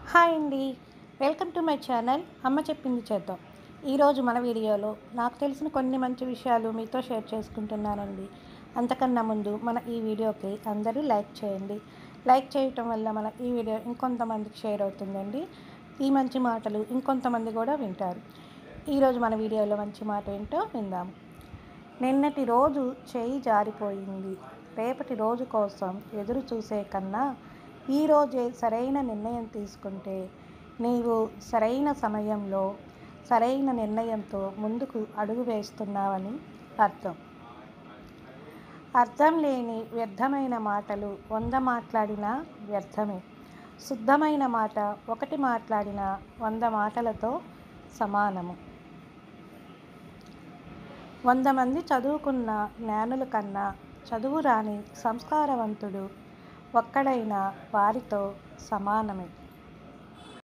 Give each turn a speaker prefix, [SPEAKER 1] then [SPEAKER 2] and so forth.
[SPEAKER 1] hi అండి welcome to my channel అమ్మ చెప్పింది చేద్దాం ఈరోజు మన వీడియోలో నాకు తెలిసిన కొన్ని మంచి విషయాలు మీతో షేర్ చేసుకుంటున్నానండి అంతకన్నా ముందు మన ఈ వీడియోకి అందరూ లైక్ చేయండి లైక్ చేయటం వల్ల మన ఈ వీడియో ఇంకొంతమందికి షేర్ అవుతుందండి ఈ మంచి మాటలు ఇంకొంతమంది కూడా వింటారు ఈరోజు మన వీడియోలో మంచి మాట ఏంటో విందాము నిన్నటి రోజు చేయి జారిపోయింది రేపటి రోజు కోసం ఎదురు చూసే కన్నా ఈరోజే సరైన నిర్ణయం తీసుకుంటే నీవు సరైన సమయంలో సరైన నిర్ణయంతో ముందుకు అడుగు వేస్తున్నావని అర్థం అర్థం లేని వ్యర్థమైన మాటలు వంద మాట్లాడినా వ్యర్థమే శుద్ధమైన మాట ఒకటి మాట్లాడిన వంద మాటలతో సమానము వంద మంది చదువుకున్న జ్ఞానుల కన్నా చదువు రాని సంస్కారవంతుడు ఒక్కడైన వారితో సమానమే